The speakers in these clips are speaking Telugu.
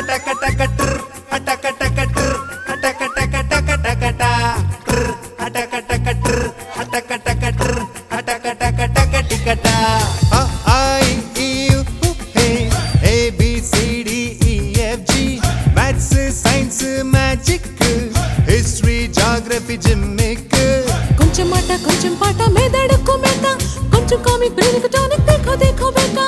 అటకటకట్ర్ అటకటకట్ర్ అటకటకటకటకట ట్ర్ అటకటకట్ర్ అటకటకట్ర్ అటకటకటకటికట అ ఐ ఈ ఉ హే A B C D E F G maths science magic history geography gimmick కొంచెం మాట కొంచెం పాట మెదడుకు మేత కొంచెం కామిక్ బ్రెయిన్ టానిక్ देखो देखो बेटा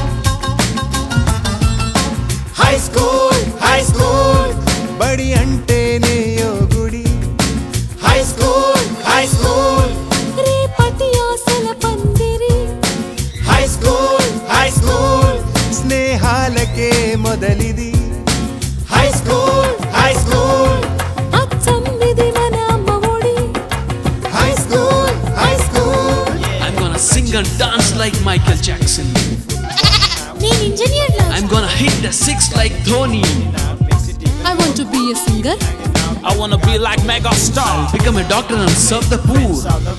హై స్కూల్ హై స్కూల్ బడి అంటేనే ఓ గుడి హై స్కూల్ హై స్కూల్ రేపటి ఆశల పందిరి హై స్కూల్ హై స్కూల్ స్నేహాలకే మొదలిది హై స్కూల్ హై స్కూల్ అచ్చం ఇది మన అమ్మ ఒడి high school high school I'm gonna sing and dance like Michael Jackson. నేను engineer I'm gonna hit the six like Dhoni. I want to be a singer I wanna be like Mega Star. Become a doctor and serve the poor.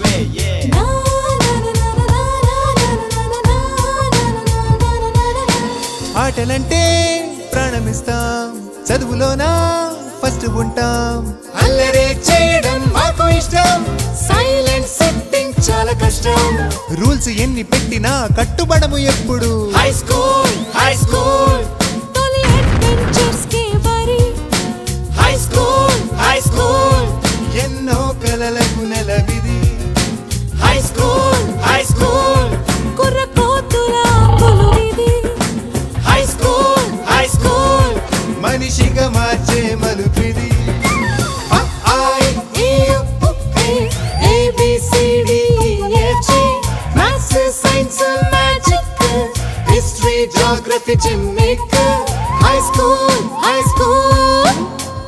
ఆటలంటే ప్రాణమిస్తాం చదువులోనా ఫస్ట్ ఉంటాం అల్లరే చేయడం మాకు ఇష్టం సైలెంట్ సెట్టింగ్ చాలా కష్టం రూల్స్ ఎన్ని పెట్టినా కట్టుబడము ఎప్పుడు హై స్కూల్ హై స్కూల్ తొలి అడ్వెంచర్స్ కే వరి హై స్కూల్ హై స్కూల్ ఎన్నో కలలకు నెలవిది హై స్కూల్ హై స్కూల్ కుర్ర కోతుల కొలువిది హై స్కూల్ హై స్కూల్ మనిషిగా మార్చే మలుపిది అ, ఆ, ఇ, ఈ, ఉ, ఏ, A, B, C, D, E, F, G. Maths, science, magic, history geography gimmick high school high school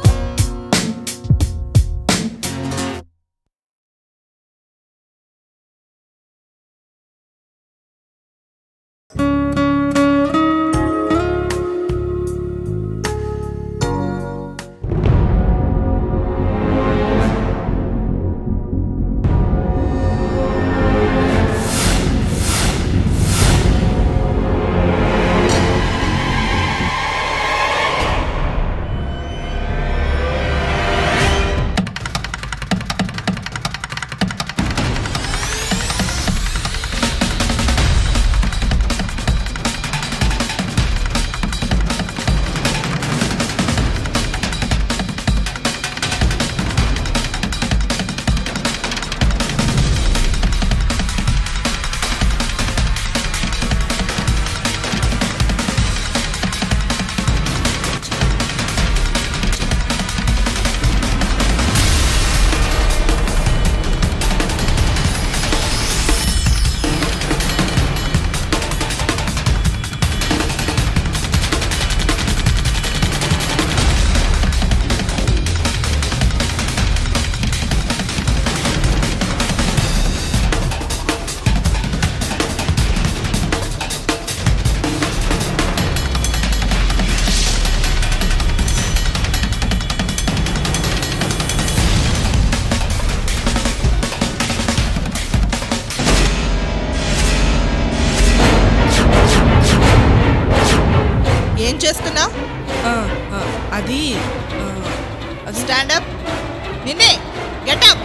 ఏం చేస్తున్నావు అది స్టాండప్ నిన్నే గెటప్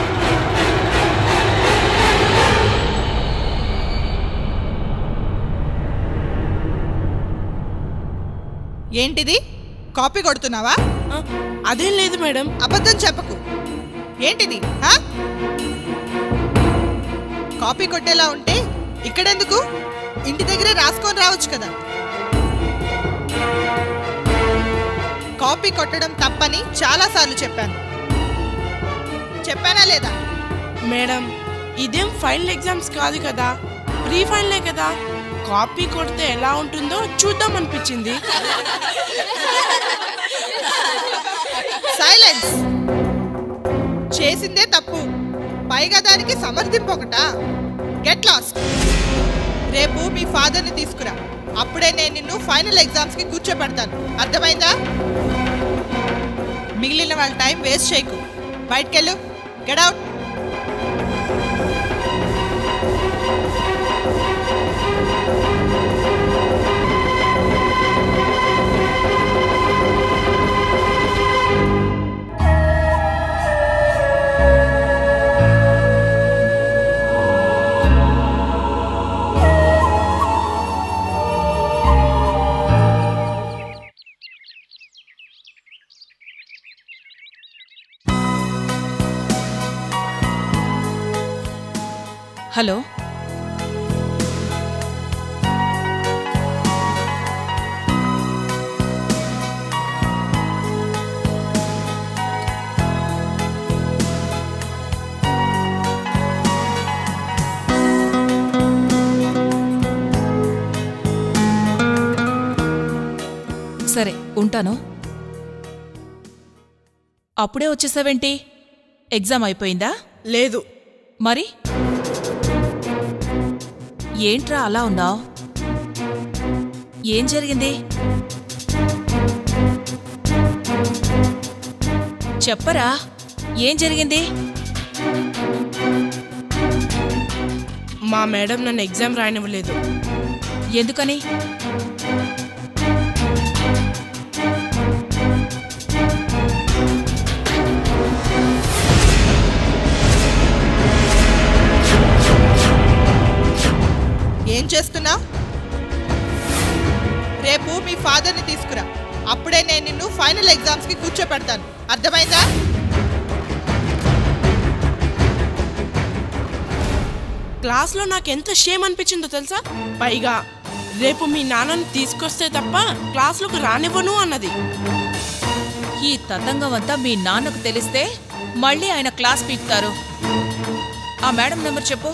ఏంటిది కాపీ కొడుతున్నావా ఆ, అదేం లేదు మేడం అబద్ధం చెప్పకు ఏంటిది హా? కాపీ కొట్టేలా ఉంటే ఇక్కడెందుకు ఇంటి దగ్గరే రాసుకొని రావచ్చు కదా కాపీ కొట్టడం తప్పని చాలాసార్లు చెప్పాను చెప్పానా లేదా మేడం ఇదేం ఫైనల్ ఎగ్జామ్స్ కాదు కదా ప్రీ ఫైనలే కదా కాపీ కొడితే ఎలా ఉంటుందో చూద్దాం అనిపించింది సైలెన్స్ చేసిందే తప్పు పైగా దానికి సమర్థింపు ఒకటా గెట్ లాస్ట్ రేపు మీ ఫాదర్ని తీసుకురా అప్పుడే నేను నిన్ను ఫైనల్ ఎగ్జామ్స్కి కూర్చోబెడతాను అర్థమైందా మిగిలిన వాళ్ళ టైం వేస్ట్ చేయకు బయటకెళ్ళు గెట్ అవుట్ హలో సరే ఉంటాను అప్పుడే వచ్చేసావేంటి ఎగ్జామ్ అయిపోయిందా లేదు మరి ఏంట్రా అలా ఉన్నావు ఏం జరిగింది చెప్పరా ఏం జరిగింది మా మేడం నన్ను ఎగ్జామ్ రాయనివ్వలేదు ఎందుకని ఏం చేస్తున్నావు రేపు మీ ఫాదర్ని తీసుకురా అప్పుడే నేను నిన్ను ఫైనల్ ఎగ్జామ్స్కి కూర్చోపెడతాను అర్థమైందా క్లాస్లో నాకు ఎంత షేమ్ అనిపించిందో తెలుసా పైగా రేపు మీ నాన్నని తీసుకొస్తే తప్ప క్లాస్లోకి రానివ్వను అన్నది ఈ తతంగం అంతా మీ నాన్నకు తెలిస్తే మళ్ళీ ఆయన క్లాస్ పీకుతారు ఆ మేడం నెంబర్ చెప్పు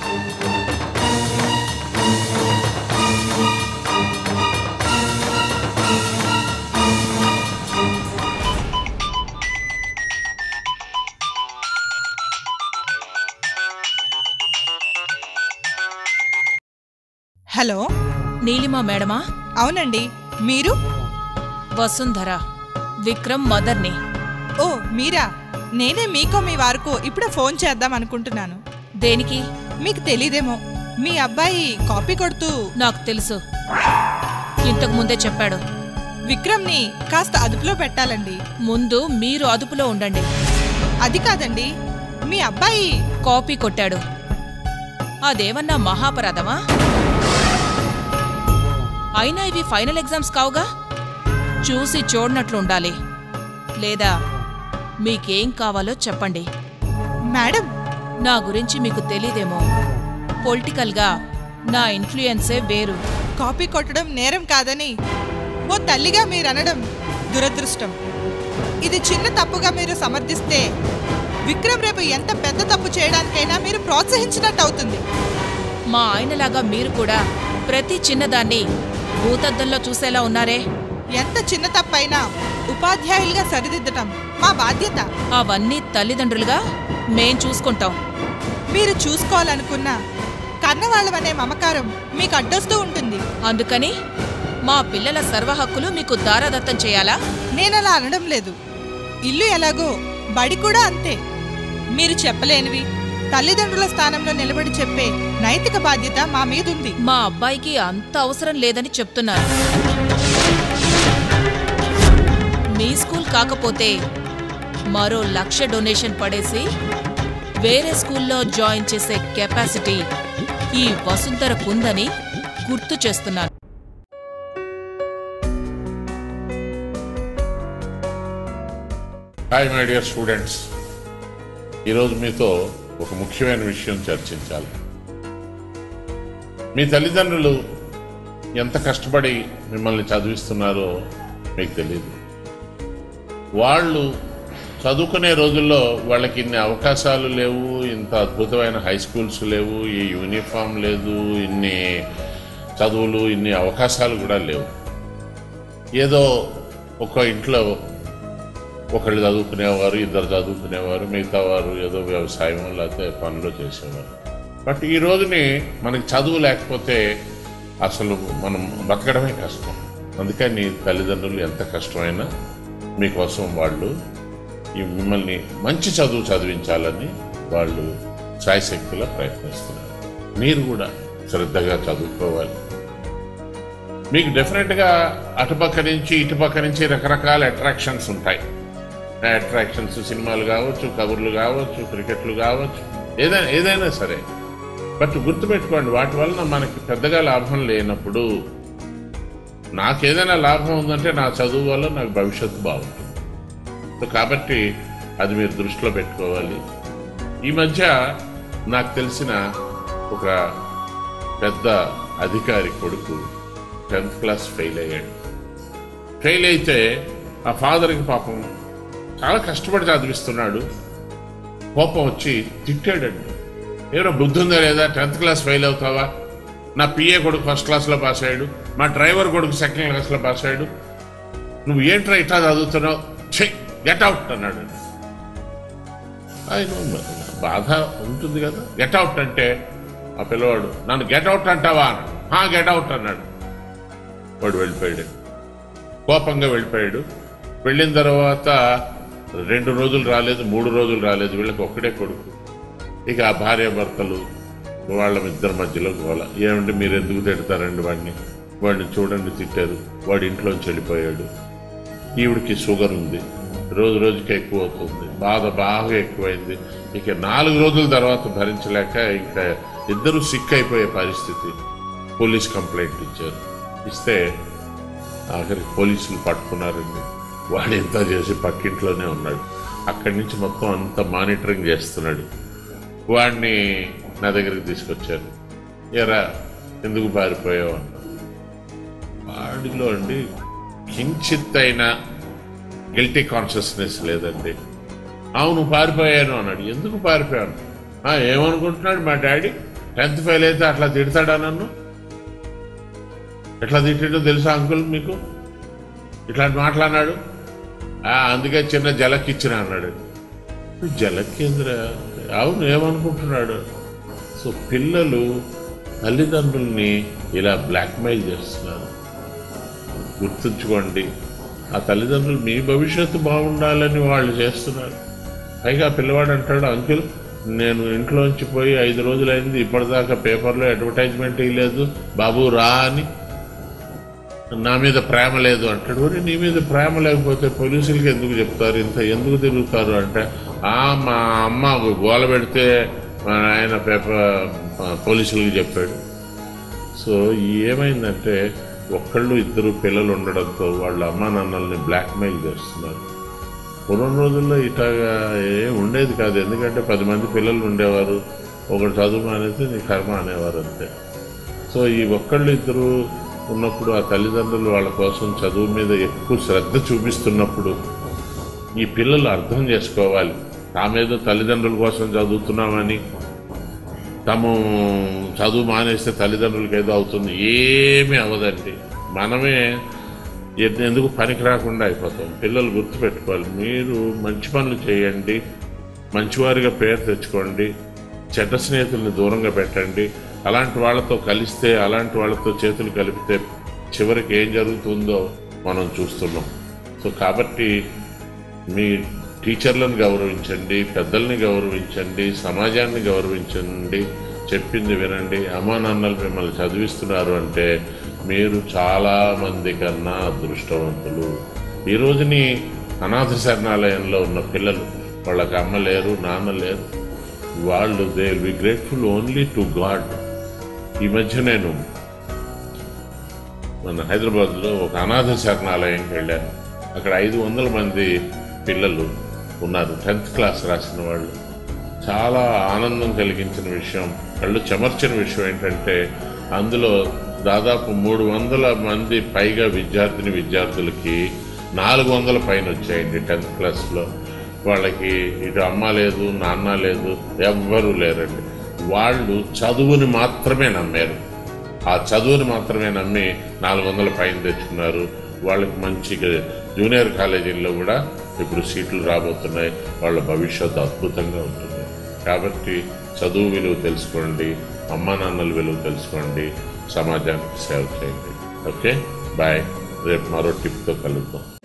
హలో నీలిమా మేడమా అవునండి మీరు వసుంధర విక్రమ్ మదర్ని ఓ మీరా నేనే మీకో మీ వారికో ఇప్పుడే ఫోన్ చేద్దాం అనుకుంటున్నాను దేనికి మీకు తెలీదేమో మీ అబ్బాయి కాపీ కొడుతూ నాకు తెలుసు ఇంతకు ముందే చెప్పాడు విక్రమ్ని కాస్త అదుపులో పెట్టాలండి ముందు మీరు అదుపులో ఉండండి అది కాదండి మీ అబ్బాయి కాపీ కొట్టాడు అదేమన్నా మహాపరాధమా అయినా ఇవి ఫైనల్ ఎగ్జామ్స్ కావుగా చూసి చూడనట్లు ఉండాలి లేదా మీకేం కావాలో చెప్పండి మేడం నా గురించి మీకు తెలీదేమో పొలిటికల్గా నా ఇన్ఫ్లుయెన్సే వేరు కాపీ కొట్టడం నేరం కాదని ఓ తల్లిగా మీరు అనడం దురదృష్టం ఇది చిన్న తప్పుగా మీరు సమర్థిస్తే విక్రమ్ రేపు ఎంత పెద్ద తప్పు చేయడానికైనా మీరు ప్రోత్సహించినట్టు అవుతుంది మా ఆయనలాగా మీరు కూడా ప్రతి చిన్నదాన్ని భూతద్దంలో చూసేలా ఉన్నారే ఎంత చిన్న తప్పైనా ఉపాధ్యాయులుగా సరిదిద్దటం మా బాధ్యత అవన్నీ తల్లిదండ్రులుగా మేం చూసుకుంటాం మీరు చూసుకోవాలనుకున్న కన్నవాళ్ళమనే మమకారం మీకు అడ్డొస్తూ ఉంటుంది అందుకని మా పిల్లల సర్వ హక్కులు మీకు దారాదత్తం చేయాలా నేనలా అనడం లేదు ఇల్లు ఎలాగో బడి కూడా అంతే మీరు చెప్పలేనివి తల్లిదండ్రుల స్థానంలో నిలబడి చెప్పే నైతిక బాధ్యత మా మీదుంది మా అబ్బాయికి అంత అవసరం లేదని చెప్తున్నారు మీ స్కూల్ కాకపోతే మరో లక్ష డొనేషన్ పడేసి వేరే స్కూల్లో జాయిన్ చేసే కెపాసిటీ ఈ వసుంధరకుందని గుర్తు చేస్తున్నాను హాయ్ మై డియర్ స్టూడెంట్స్ ఈరోజు మీతో ఒక ముఖ్యమైన విషయం చర్చించాలి మీ తల్లిదండ్రులు ఎంత కష్టపడి మిమ్మల్ని చదివిస్తున్నారో మీకు తెలియదు వాళ్ళు చదువుకునే రోజుల్లో వాళ్ళకి ఇన్ని అవకాశాలు లేవు ఇంత అద్భుతమైన హై స్కూల్స్ లేవు ఈ యూనిఫామ్ లేదు ఇన్ని చదువులు ఇన్ని అవకాశాలు కూడా లేవు ఏదో ఒక ఇంట్లో ఒకళ్ళు చదువుకునేవారు ఇద్దరు చదువుకునేవారు మిగతా వారు ఏదో వ్యవసాయం లేకపోతే పనులు చేసేవారు బట్ ఈ రోజుని మనకి చదువు లేకపోతే అసలు మనం బతకడమే కష్టం అందుకని తల్లిదండ్రులు ఎంత కష్టమైనా మీకోసం వాళ్ళు ఈ మిమ్మల్ని మంచి చదువు చదివించాలని వాళ్ళు శాయశక్తిలో ప్రయత్నిస్తున్నారు మీరు కూడా శ్రద్ధగా చదువుకోవాలి మీకు డెఫినెట్గా అటుపక్క నుంచి ఇటుపక్క నుంచి రకరకాల అట్రాక్షన్స్ ఉంటాయి అట్రాక్షన్స్ సినిమాలు కావచ్చు కబుర్లు కావచ్చు క్రికెట్లు కావచ్చు ఏదైనా ఏదైనా సరే బట్ గుర్తుపెట్టుకోండి వాటి వలన మనకి పెద్దగా లాభం లేనప్పుడు నాకు ఏదైనా లాభం ఉందంటే నా చదువు వల్ల నాకు భవిష్యత్తు బాగుంటుంది సో కాబట్టి అది మీరు దృష్టిలో పెట్టుకోవాలి ఈ మధ్య నాకు తెలిసిన ఒక పెద్ద అధికారి కొడుకు టెన్త్ క్లాస్ ఫెయిల్ అయ్యాడు ఫెయిల్ అయితే ఆ ఫాదర్కి పాపం చాలా కష్టపడి చదివిస్తున్నాడు కోపం వచ్చి తిట్టాడండి ఏమైనా బుద్ధి ఉందా లేదా టెన్త్ క్లాస్ ఫెయిల్ అవుతావా నా పిఏ కొడుకు ఫస్ట్ క్లాస్లో పాస్ అయ్యాడు మా డ్రైవర్ కొడుకు సెకండ్ క్లాస్లో పాస్ అయ్యాడు నువ్వు ఏంట్రా ఇట్లా చదువుతున్నావు చెయ్ గెట్ అవుట్ అన్నాడు ఆయన బాధ ఉంటుంది కదా గెట్ అవుట్ అంటే ఆ పిల్లవాడు నన్ను గెట్ అవుట్ అంటావా అన్నాడు హా గెట్ అవుట్ అన్నాడు వాడు వెళ్ళిపోయాడు కోపంగా వెళ్ళిపోయాడు వెళ్ళిన తర్వాత రెండు రోజులు రాలేదు మూడు రోజులు రాలేదు వీళ్ళకి ఒక్కడే కొడుకు ఇక ఆ భార్య భర్తలు వాళ్ళ ఇద్దరి మధ్యలో గోల ఏమంటే మీరు ఎందుకు తిడతారండి వాడిని వాడిని చూడండి తిట్టారు వాడి ఇంట్లోంచి వెళ్ళిపోయాడు ఈవిడికి షుగర్ ఉంది రోజు రోజుకి ఎక్కువ అవుతుంది బాధ బాగా ఎక్కువైంది ఇక నాలుగు రోజుల తర్వాత భరించలేక ఇంకా ఇద్దరు సిక్ అయిపోయే పరిస్థితి పోలీస్ కంప్లైంట్ ఇచ్చారు ఇస్తే ఆఖరికి పోలీసులు పట్టుకున్నారండి వాడు ఎంత చేసి పక్కింట్లోనే ఉన్నాడు అక్కడి నుంచి మొత్తం అంతా మానిటరింగ్ చేస్తున్నాడు వాడిని నా దగ్గరికి తీసుకొచ్చారు ఎరా ఎందుకు పారిపోయావు అన్నా వాడిలో అండి కించిత్ అయినా గిల్టీ కాన్షియస్నెస్ లేదండి అవును పారిపోయాను అన్నాడు ఎందుకు పారిపోయాను "ఆ, ఏమనుకుంటున్నాడు మా డాడీ టెన్త్ ఫెయిల్ అయితే అట్లా తిడతాడా నన్ను ఎట్లా తిట్టాడో తెలుసా అంకుల్ మీకు ఇట్లాంటి మాట్లాడినాడు "ఆ, అందుకే చిన్న జలకిచ్చిన అన్నాడు జలకేంద్ర అవును ఏమనుకుంటున్నాడు సో పిల్లలు తల్లిదండ్రుల్ని ఇలా బ్లాక్మెయిల్ చేస్తున్నారు గుర్తుంచుకోండి ఆ తల్లిదండ్రులు మీ భవిష్యత్తు బాగుండాలని వాళ్ళు చేస్తున్నారు పైగా ఆ పిల్లవాడు అంటాడు అంకుల్ నేను ఇంట్లోంచి పోయి ఐదు రోజులైంది ఇప్పటిదాకా పేపర్లో అడ్వర్టైజ్మెంట్ ఇవ్వలేదు బాబు రా అని నా మీద ప్రేమ లేదు అంటాడు "ఒరేయ్, నీ మీద ప్రేమ లేకపోతే పోలీసులకి ఎందుకు చెప్తారు ఇంత ఎందుకు తిరుగుతారు అంటే ఆ మా అమ్మ గోల పెడితే మా ఆయన పేపర్ పోలీసులకి చెప్పాడు సో ఏమైందంటే ఒక్కళ్ళు ఇద్దరు పిల్లలు ఉండడంతో వాళ్ళ అమ్మా నాన్నల్ని బ్లాక్మెయిల్ చేస్తున్నారు పూర్వం రోజుల్లో ఇట్లాగా ఏం ఉండేది కాదు ఎందుకంటే పది మంది పిల్లలు ఉండేవారు ఒకడు చదువు అనేది నీ కర్మ అనేవారు అంతే సో ఈ ఒక్కళ్ళు ఇద్దరు ఉన్నప్పుడు ఆ తల్లిదండ్రులు వాళ్ళ కోసం చదువు మీద ఎక్కువ శ్రద్ధ చూపిస్తున్నప్పుడు ఈ పిల్లలు అర్థం చేసుకోవాలి తామేదో తల్లిదండ్రుల కోసం చదువుతున్నామని తాము చదువు మానేస్తే తల్లిదండ్రులకి ఏదో అవుతుంది ఏమీ అవ్వదండి మనమే ఎ- ఎందుకు పనికి రాకుండా అయిపోతాం పిల్లలు గుర్తుపెట్టుకోవాలి మీరు మంచి పనులు చేయండి మంచివారిగా పేరు తెచ్చుకోండి చెడ్డ స్నేహితుల్ని దూరంగా పెట్టండి అలాంటి వాళ్ళతో కలిస్తే అలాంటి వాళ్ళతో చేతులు కలిపితే చివరికి ఏం జరుగుతుందో మనం చూస్తున్నాం సో కాబట్టి మీ టీచర్లను గౌరవించండి పెద్దల్ని గౌరవించండి సమాజాన్ని గౌరవించండి చెప్పింది వినండి అమ్మా నాన్నలు మిమ్మల్ని చదివిస్తున్నారు అంటే మీరు చాలా మంది కన్నా అదృష్టవంతులు ఈ రోజుని అనాథ శరణాలయంలో ఉన్న పిల్లలు వాళ్ళకి అమ్మ లేరు నాన్న లేరు వాళ్ళు they will be grateful only to God ఈ మధ్య నేను మన హైదరాబాద్లో ఒక అనాథ శరణాలయంకి వెళ్ళాను అక్కడ ఐదు వందల మంది పిల్లలు ఉన్నారు టెన్త్ క్లాస్ రాసిన వాళ్ళు చాలా ఆనందం కలిగించిన విషయం కళ్ళు చెమర్చిన విషయం ఏంటంటే అందులో దాదాపు మూడు వందల మంది పైగా విద్యార్థిని విద్యార్థులకి నాలుగు వందల పైన వచ్చాయండి టెన్త్ క్లాస్లో వాళ్ళకి ఇటు అమ్మ లేదు నాన్న లేదు ఎవ్వరూ లేరండి వాళ్ళు చదువుని మాత్రమే నమ్మారు ఆ చదువుని మాత్రమే నమ్మి నాలుగు వందల పైన తెచ్చుకున్నారు వాళ్ళకి మంచి జూనియర్ కాలేజీల్లో కూడా ఇప్పుడు సీట్లు రాబోతున్నాయి వాళ్ళ భవిష్యత్తు అద్భుతంగా ఉంటుంది కాబట్టి చదువు విలువ తెలుసుకోండి అమ్మా నాన్నల విలువ తెలుసుకోండి సమాజానికి సేవ చేయండి ఓకే బాయ్ రేపు మరో టిప్తో కలుద్దాం